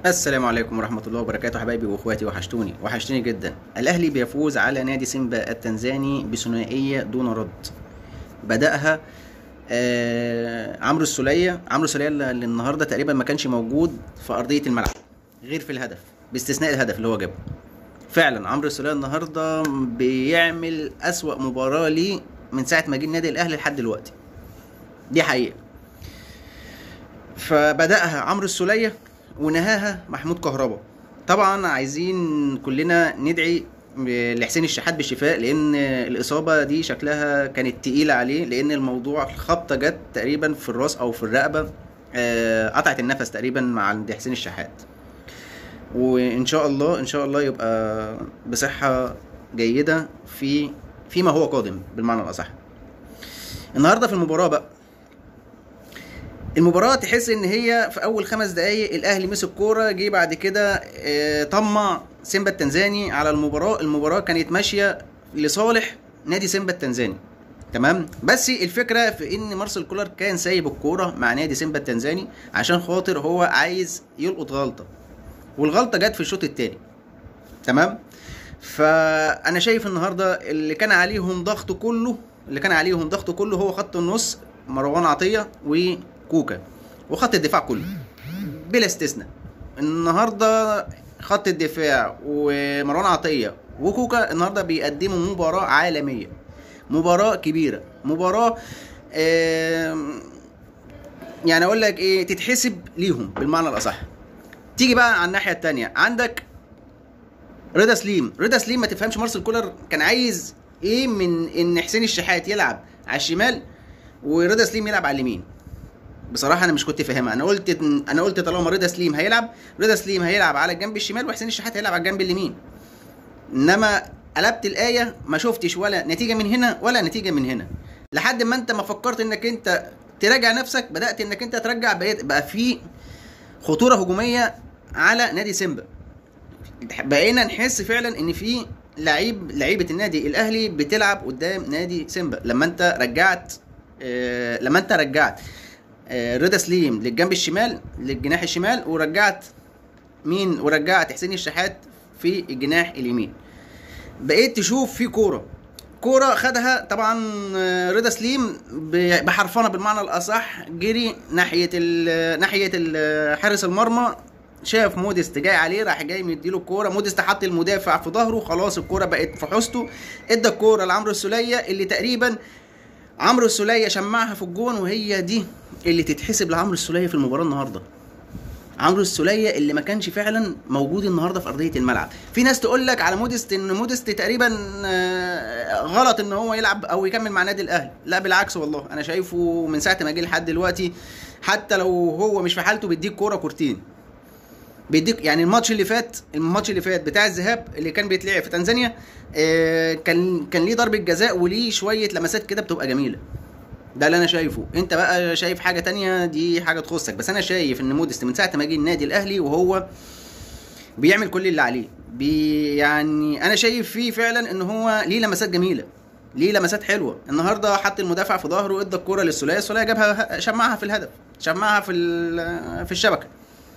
السلام عليكم ورحمة الله وبركاته حبايبي واخواتي وحشتوني وحشتوني جدا الاهلي بيفوز على نادي سيمبا التنزاني بثنائية دون رد بدأها آه عمرو السولية عمرو السولية اللي اللي النهاردة تقريبا ما كانش موجود في أرضية الملعب غير في الهدف باستثناء الهدف اللي هو جابه فعلا عمرو السولية النهاردة بيعمل أسوأ مباراة ليه من ساعة ما جه النادي الأهلي لحد دلوقتي دي حقيقة فبدأها عمرو السولية ونهاها محمود كهربا طبعا عايزين كلنا ندعي لحسين الشحات بالشفاء لان الاصابه دي شكلها كانت تقيله عليه لان الموضوع الخبطه جت تقريبا في الراس او في الرقبه آه، قطعت النفس تقريبا مع عند حسين الشحات وان شاء الله ان شاء الله يبقى بصحه جيده في فيما هو قادم بالمعنى الاصح النهارده في المباراه بقى المباراة تحس ان هي في اول خمس دقايق الاهلي مسك كورة جه بعد كده آه، طمع سيمبا التنزاني على المباراة المباراة كانت ماشية لصالح نادي سيمبا التنزاني تمام بس الفكرة في ان مارسيل كولر كان سايب الكورة مع نادي سيمبا التنزاني عشان خاطر هو عايز يلقط غلطة والغلطة جت في الشوط التاني تمام فانا شايف النهارده اللي كان عليهم ضغط كله اللي كان عليهم ضغط كله هو خط النص مروان عطيه وكوكا وخط الدفاع كله بلا استثناء النهارده خط الدفاع ومروان عطيه وكوكا النهارده بيقدموا مباراه عالميه مباراه كبيره مباراه آم، يعني اقول لك ايه تتحسب ليهم بالمعنى الاصح تيجي بقى على الناحيه التانية عندك رضا سليم رضا سليم ما تفهمش مارسيل كولر كان عايز ايه من ان حسين الشحات يلعب على الشمال ورضا سليم يلعب على اليمين بصراحه انا مش كنت فاهمها انا قلت انا قلت طالما رضا سليم هيلعب رضا سليم هيلعب على الجنب الشمال وحسين الشحات هيلعب على الجنب اليمين انما قلبت الايه ما شفتش ولا نتيجه من هنا ولا نتيجه من هنا لحد ما انت ما فكرت انك انت تراجع نفسك بدات انك انت ترجع بقيت- بقى في خطوره هجوميه على نادي سيمبا بقينا نحس فعلا ان في لعيب لعيبه النادي الاهلي بتلعب قدام نادي سيمبا لما انت رجعت آه لما انت رجعت آه رضا سليم للجنب الشمال للجناح الشمال ورجعت مين ورجعت حسين الشحات في الجناح اليمين بقيت تشوف في كوره كوره خدها طبعا آه، رضا سليم ب- بحرفنه بالمعنى الاصح جري ناحيه ال ناحيه ال- حارس المرمى شاف موديست جاي عليه راح جاي مديله الكوره موديست حط المدافع في ظهره خلاص الكوره بقت في حوزته ادى الكوره لعمرو السوليه اللي تقريبا عمرو السوليه شمعها في الجون وهي دي اللي تتحسب لعمرو السوليه في المباراه النهارده عمرو السوليه اللي ما كانش فعلا موجود النهارده في ارضيه الملعب في ناس تقول لك على موديست ان موديست تقريبا آه، غلط ان هو يلعب او يكمل مع نادي الاهلي لا بالعكس والله انا شايفه من ساعه ما جه لحد دلوقتي حتى لو هو مش في حالته بيديك كوره كورتين بيديك يعني الماتش اللي فات الماتش اللي فات بتاع الذهاب اللي كان بيتلعب في تنزانيا آه، كان كان ليه ضربه جزاء وليه شويه لمسات كده بتبقى جميله ده اللي انا شايفه انت بقى شايف حاجه تانية دي حاجه تخصك بس انا شايف ان موديست من ساعه ما جه النادي الاهلي وهو بيعمل كل اللي عليه بي يعني انا شايف فيه فعلا ان هو ليه لمسات جميله ليه لمسات حلوه النهارده حط المدافع في ظهره وادى الكوره للسوليه السوليه جابها شمعها في الهدف شمعها في ال- في الشبكه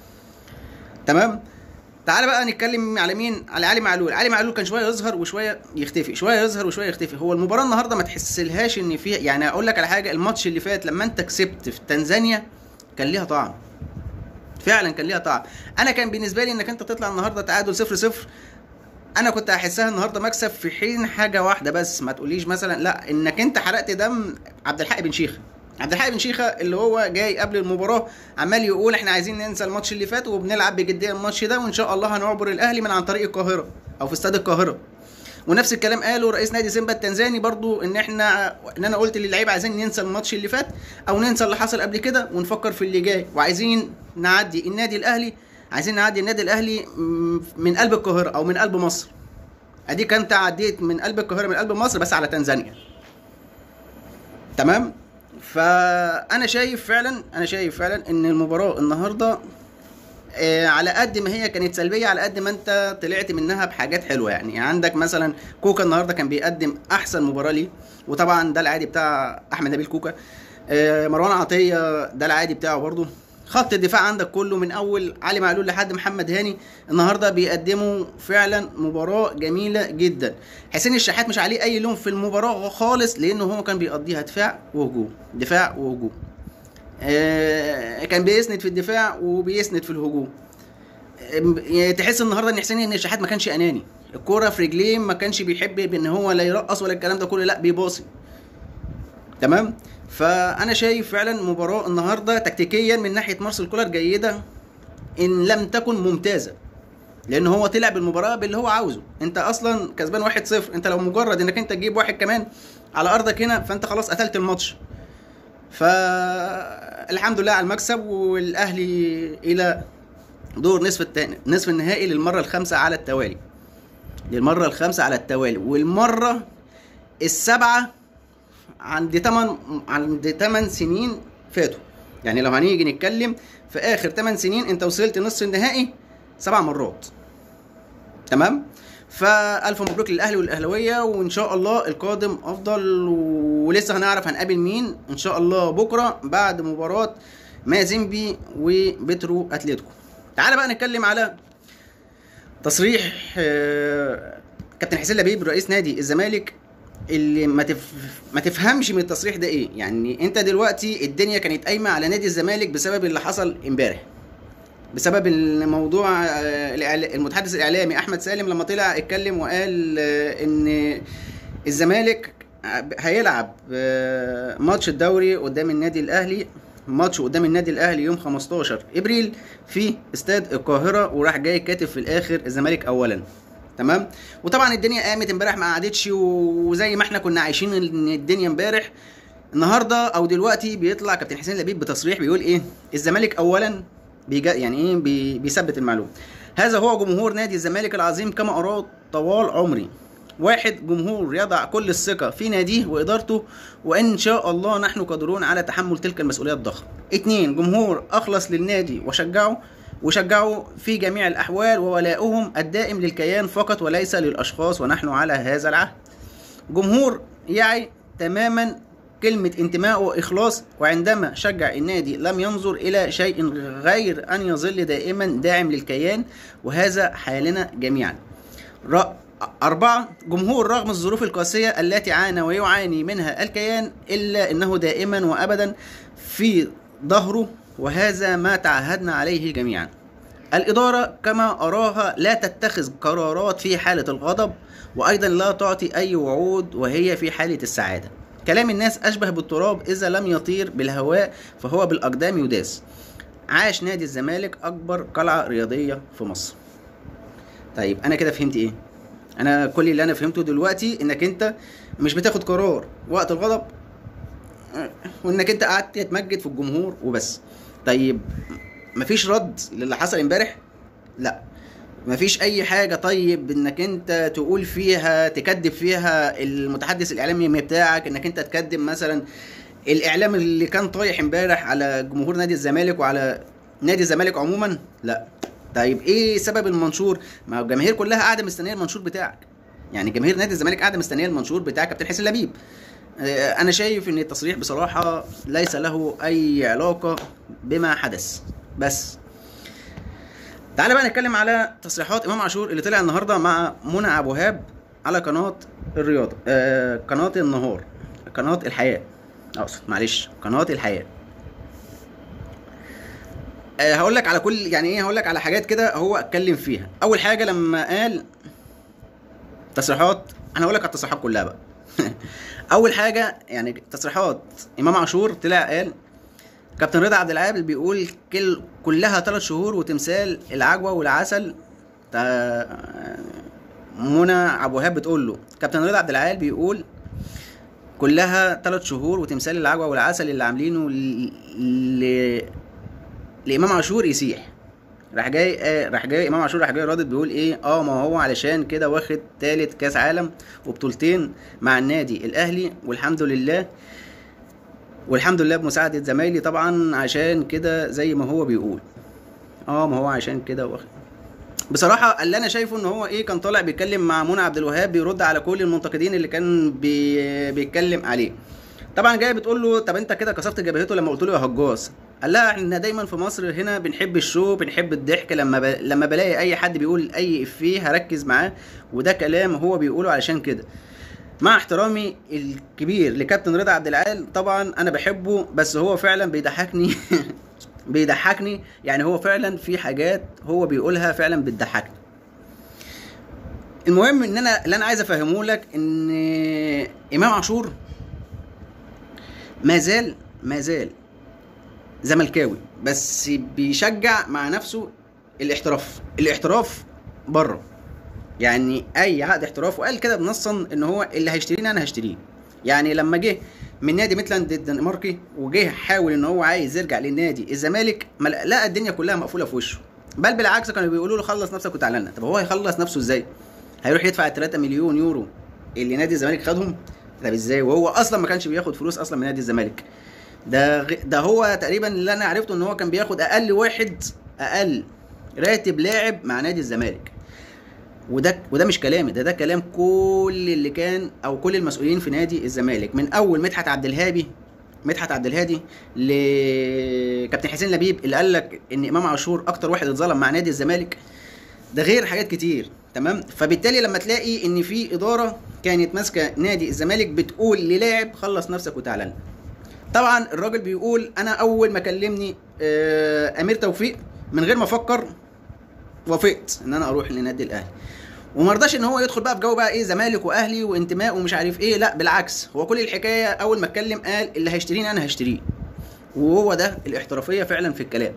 تمام تعال بقى نتكلم على مين على علي معلول علي معلول كان شويه يظهر وشويه يختفي شويه يظهر وشويه يختفي هو المباراه النهارده ما تحسلهاش ان في يعني اقول لك على حاجه الماتش اللي فات لما انت كسبت في تنزانيا كان ليها طعم فعلا كان ليها طعم انا كان بالنسبه لي انك انت تطلع النهارده تعادل 0 0 انا كنت احسها النهارده مكسب في حين حاجه واحده بس ما تقوليش مثلا لا انك انت حرقت دم عبد الحق بن شيخه عبد الحق بن شيخه اللي هو جاي قبل المباراه عمال يقول احنا عايزين ننسى الماتش اللي فات وبنلعب بجديه الماتش ده وان شاء الله هنعبر الاهلي من عن طريق القاهره او في استاد القاهره ونفس الكلام قاله رئيس نادي سيمبا التنزاني برضو ان احنا ان انا قلت للعيبه عايزين ننسى الماتش اللي فات او ننسى اللي حصل قبل كده ونفكر في اللي جاي وعايزين نعدي النادي الاهلي عايزين نعدي النادي الاهلي م- من قلب القاهره او من قلب مصر اديك انت عديت من قلب القاهره من قلب مصر بس على تنزانيا تمام فانا شايف فعلا انا شايف فعلا ان المباراه النهارده آه، على قد ما هي كانت سلبيه على قد ما انت طلعت منها بحاجات حلوه يعني عندك مثلا كوكا النهارده كان بيقدم احسن مباراه ليه وطبعا ده العادي بتاع احمد نبيل كوكا آه، مروان عطيه ده العادي بتاعه برضه خط الدفاع عندك كله من اول علي معلول لحد محمد هاني النهارده بيقدموا فعلا مباراه جميله جدا حسين الشحات مش عليه اي لوم في المباراه خالص لانه هو كان بيقضيها دفاع وهجوم دفاع وهجوم آه كان بيسند في الدفاع وبيسند في الهجوم آه، تحس النهارده ان حسين ان الشحات ما كانش اناني الكوره في رجليه ما كانش بيحب بان هو لا يرقص ولا الكلام ده كله لا بيباصي تمام فانا شايف فعلا مباراه النهارده تكتيكيا من ناحيه مارسيل كولر جيده ان لم تكن ممتازه لان هو طلع بالمباراه باللي هو عاوزه انت اصلا كسبان 1-0 انت لو مجرد انك انت تجيب واحد كمان على ارضك هنا فانت خلاص قتلت الماتش فالحمد لله على المكسب والاهلي الى دور نصف التاني نصف النهائي للمره الخامسه على التوالي للمره الخامسه على التوالي والمره السابعه عند 8 عند 8 سنين فاتوا يعني لو هنيجي نتكلم في اخر 8 سنين انت وصلت نصف النهائي سبع مرات تمام فالف مبروك للاهلي والاهلاويه وان شاء الله القادم افضل ولسه هنعرف هنقابل مين ان شاء الله بكره بعد مباراه مازيمبي وبترو اتلتيكو تعالى بقى نتكلم على تصريح آه، كابتن حسين لبيب رئيس نادي الزمالك اللي ما تف... ما تفهمش من التصريح ده ايه يعني انت دلوقتي الدنيا كانت قايمه على نادي الزمالك بسبب اللي حصل امبارح بسبب الموضوع آه، الإعلا- المتحدث الاعلامي احمد سالم لما طلع اتكلم وقال آه، ان الزمالك هيلعب آه، ماتش الدوري قدام النادي الاهلي ماتش قدام النادي الاهلي يوم 15 ابريل في استاد القاهره وراح جاي كاتب في الاخر الزمالك اولا تمام وطبعا الدنيا قامت امبارح ما قعدتش وزي ما احنا كنا عايشين ان الدنيا امبارح النهارده او دلوقتي بيطلع كابتن حسين لبيب بتصريح بيقول ايه الزمالك اولا بيجا يعني ايه بي بيثبت المعلومه هذا هو جمهور نادي الزمالك العظيم كما اراد طوال عمري واحد جمهور يضع كل الثقة في ناديه وإدارته وإن شاء الله نحن قادرون على تحمل تلك المسؤولية الضخمة. اتنين جمهور أخلص للنادي وشجعه وشجعوا في جميع الأحوال وولائهم الدائم للكيان فقط وليس للأشخاص ونحن على هذا العهد. جمهور يعي تماما كلمة انتماء وإخلاص وعندما شجع النادي لم ينظر إلى شيء غير أن يظل دائما داعم للكيان وهذا حالنا جميعا. ر- أربعة جمهور رغم الظروف القاسية التي عانى ويعاني منها الكيان إلا أنه دائما وأبدا في ظهره وهذا ما تعهدنا عليه جميعا الإدارة كما أراها لا تتخذ قرارات في حالة الغضب وأيضا لا تعطي أي وعود وهي في حالة السعادة كلام الناس أشبه بالتراب إذا لم يطير بالهواء فهو بالأقدام يداس عاش نادي الزمالك أكبر قلعة رياضية في مصر طيب أنا كده فهمت إيه؟ أنا كل اللي أنا فهمته دلوقتي إنك أنت مش بتاخد قرار وقت الغضب وإنك أنت قعدت تتمجد في الجمهور وبس طيب مفيش رد للي حصل امبارح لا مفيش اي حاجه طيب انك انت تقول فيها تكذب فيها المتحدث الاعلامي بتاعك انك انت تكذب مثلا الاعلام اللي كان طايح امبارح على جمهور نادي الزمالك وعلى نادي الزمالك عموما لا طيب ايه سبب المنشور ما الجماهير كلها قاعده مستنيه المنشور بتاعك يعني جماهير نادي الزمالك قاعده مستنيه المنشور بتاع كابتن حسين لبيب آه، انا شايف ان التصريح بصراحه ليس له اي علاقه بما حدث بس تعالى بقى نتكلم على تصريحات امام عاشور اللي طلع النهارده مع منى ابو وهاب على قناه الرياضه آه قناه النهار قناه الحياه اقصد معلش قناه الحياه آه هقول لك على كل يعني ايه هقول لك على حاجات كده هو اتكلم فيها اول حاجه لما قال تصريحات انا هقول لك على التصريحات كلها بقى اول حاجه يعني تصريحات امام عاشور طلع قال كابتن رضا عبد العال بيقول كل كلها ثلاث شهور وتمثال العجوه والعسل تا- منى عبد الوهاب بتقول له كابتن رضا عبد العال بيقول كلها ثلاث شهور وتمثال العجوه والعسل اللي عاملينه ل... ل... لامام عاشور يسيح راح جاي آه راح جاي امام عاشور راح جاي رادد بيقول ايه اه ما هو علشان كده واخد تالت كاس عالم وبطولتين مع النادي الاهلي والحمد لله والحمد لله بمساعدة زمايلي طبعا عشان كده زي ما هو بيقول اه ما هو عشان كده واخد بصراحة اللي أنا شايفه إن هو إيه كان طالع بيتكلم مع منى عبد الوهاب بيرد على كل المنتقدين اللي كان بي... بيتكلم عليه. طبعا جاي بتقول له طب أنت كده كسرت جبهته لما قلت له يا هجاص. قال لها احنا دايما في مصر هنا بنحب الشو بنحب الضحك لما ب... لما بلاقي اي حد بيقول اي افيه هركز معاه وده كلام هو بيقوله علشان كده مع احترامي الكبير لكابتن رضا عبد العال طبعا انا بحبه بس هو فعلا بيضحكني بيضحكني يعني هو فعلا في حاجات هو بيقولها فعلا بتضحكني المهم ان انا اللي انا عايز افهمه لك ان امام عاشور ما زال ما زال زملكاوي بس بيشجع مع نفسه الاحتراف الاحتراف بره يعني اي عقد احتراف وقال كده بنصا ان هو اللي هيشتريني انا هشتريه يعني لما جه من نادي ميتلاند الدنماركي وجه حاول ان هو عايز يرجع للنادي الزمالك ما لقى- لقى الدنيا كلها مقفوله في وشه بل بالعكس كانوا بيقولوا له خلص نفسك وتعالى لنا طب هو هيخلص نفسه ازاي هيروح يدفع ال 3 مليون يورو اللي نادي الزمالك خدهم طب ازاي وهو اصلا ما كانش بياخد فلوس اصلا من نادي الزمالك ده غ... ده هو تقريبا اللي انا عرفته ان هو كان بياخد اقل واحد اقل راتب لاعب مع نادي الزمالك وده وده مش كلامي ده ده كلام كل اللي كان او كل المسؤولين في نادي الزمالك من اول مدحت عبد الهادي مدحت عبد الهادي لكابتن حسين لبيب اللي قال لك ان امام عاشور اكتر واحد اتظلم مع نادي الزمالك ده غير حاجات كتير تمام فبالتالي لما تلاقي ان في اداره كانت ماسكه نادي الزمالك بتقول للاعب خلص نفسك وتعالى لنا. طبعا الراجل بيقول انا اول ما كلمني آه، امير توفيق من غير ما افكر وافقت ان انا اروح لنادي الاهلي وما رضاش ان هو يدخل بقى في جو بقى ايه زمالك واهلي وانتماء ومش عارف ايه لا بالعكس هو كل الحكايه اول ما اتكلم قال اللي هيشتريني انا هشتريه وهو ده الاحترافيه فعلا في الكلام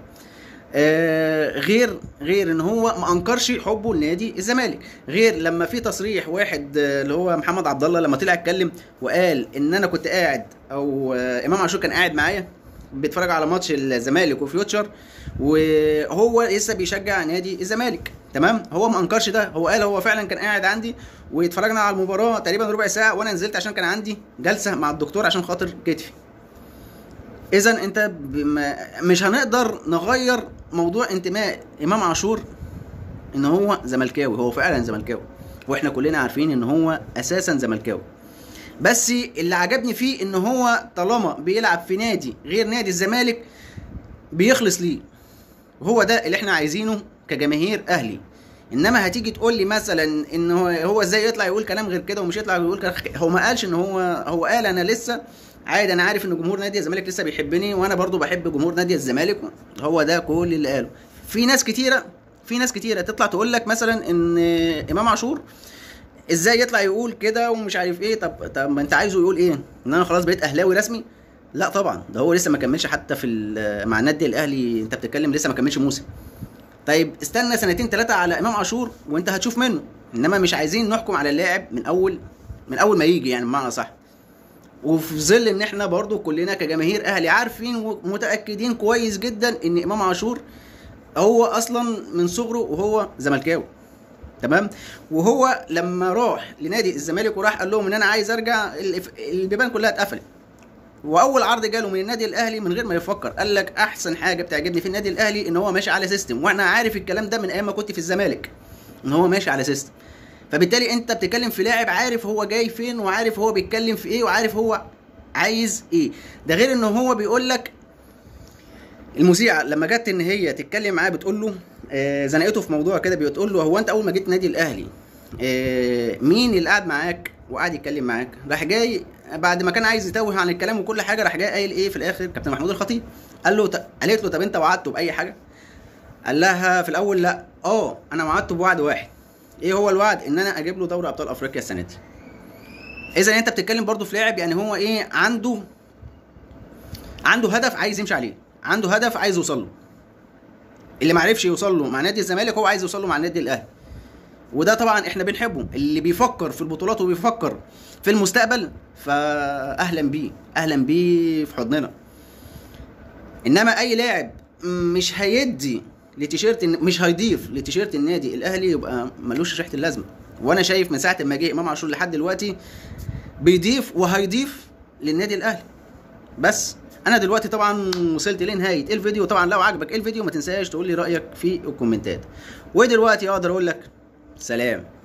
آه غير غير ان هو ما انكرش حبه لنادي الزمالك غير لما في تصريح واحد آه، اللي هو محمد عبد الله لما طلع اتكلم وقال ان انا كنت قاعد او آه امام عاشور كان قاعد معايا بيتفرج على ماتش الزمالك وفيوتشر وهو لسه بيشجع نادي الزمالك تمام هو ما انكرش ده هو قال هو فعلا كان قاعد عندي واتفرجنا على المباراه تقريبا ربع ساعه وانا نزلت عشان كان عندي جلسه مع الدكتور عشان خاطر كتفي اذا انت بما مش هنقدر نغير موضوع انتماء امام عاشور ان هو زملكاوي هو فعلا زملكاوي واحنا كلنا عارفين ان هو اساسا زملكاوي بس اللي عجبني فيه ان هو طالما بيلعب في نادي غير نادي الزمالك بيخلص ليه وهو ده اللي احنا عايزينه كجماهير اهلي انما هتيجي تقول لي مثلا ان هو هو ازاي يطلع يقول كلام غير كده ومش يطلع يقول كلام هو ما قالش ان هو هو قال انا لسه عادي انا عارف ان جمهور نادي الزمالك لسه بيحبني وانا برضو بحب جمهور نادي الزمالك هو ده كل اللي قاله في ناس كتيره في ناس كتيره تطلع تقول لك مثلا ان امام عاشور ازاي يطلع يقول كده ومش عارف ايه طب طب ما انت عايزه يقول ايه ان انا خلاص بقيت اهلاوي رسمي لا طبعا ده هو لسه ما كملش حتى في ال- مع النادي الاهلي انت بتتكلم لسه ما كملش موسم طيب استنى سنتين ثلاثه على امام عاشور وانت هتشوف منه انما مش عايزين نحكم على اللاعب من اول من اول ما يجي يعني بمعنى صح وفي ظل ان احنا برضو كلنا كجماهير اهلي عارفين ومتاكدين كويس جدا ان امام عاشور هو اصلا من صغره وهو زملكاوي تمام وهو لما راح لنادي الزمالك وراح قال لهم ان انا عايز ارجع الف- البيبان كلها اتقفلت واول عرض جاله من النادي الاهلي من غير ما يفكر قال لك احسن حاجه بتعجبني في النادي الاهلي ان هو ماشي على سيستم وانا عارف الكلام ده من ايام ما كنت في الزمالك ان هو ماشي على سيستم فبالتالي انت بتتكلم في لاعب عارف هو جاي فين وعارف هو بيتكلم في ايه وعارف هو عايز ايه ده غير ان هو بيقول لك المذيعه لما جت ان هي تتكلم معاه بتقول له آه، زنقته في موضوع كده بتقول له هو انت اول ما جيت نادي الاهلي آه، مين اللي قاعد معاك وقعد يتكلم معاك راح جاي بعد ما كان عايز يتوه عن الكلام وكل حاجه راح جاي قايل ايه في الاخر كابتن محمود الخطيب قال له ت- قالت له طب انت وعدته باي حاجه قال لها في الاول لا اه انا وعدته بوعد واحد ايه هو الوعد ان انا اجيب له دوري ابطال افريقيا السنه دي اذا انت بتتكلم برضو في لاعب يعني هو ايه عنده عنده هدف عايز يمشي عليه عنده هدف عايز يوصل له اللي ما عرفش يوصل له مع نادي الزمالك هو عايز يوصل له مع النادي الاهلي وده طبعا احنا بنحبه اللي بيفكر في البطولات وبيفكر في المستقبل فاهلا بيه اهلا بيه في حضننا انما اي لاعب مش هيدي لتيشيرت مش هيضيف لتيشيرت النادي الاهلي يبقى ملوش ريحه اللازمه وانا شايف من ساعه ما جه امام عاشور لحد دلوقتي بيضيف وهيضيف للنادي الاهلي بس انا دلوقتي طبعا وصلت لنهايه الفيديو طبعا لو عجبك الفيديو ما تنساش تقول لي رايك في الكومنتات ودلوقتي اقدر اقول لك سلام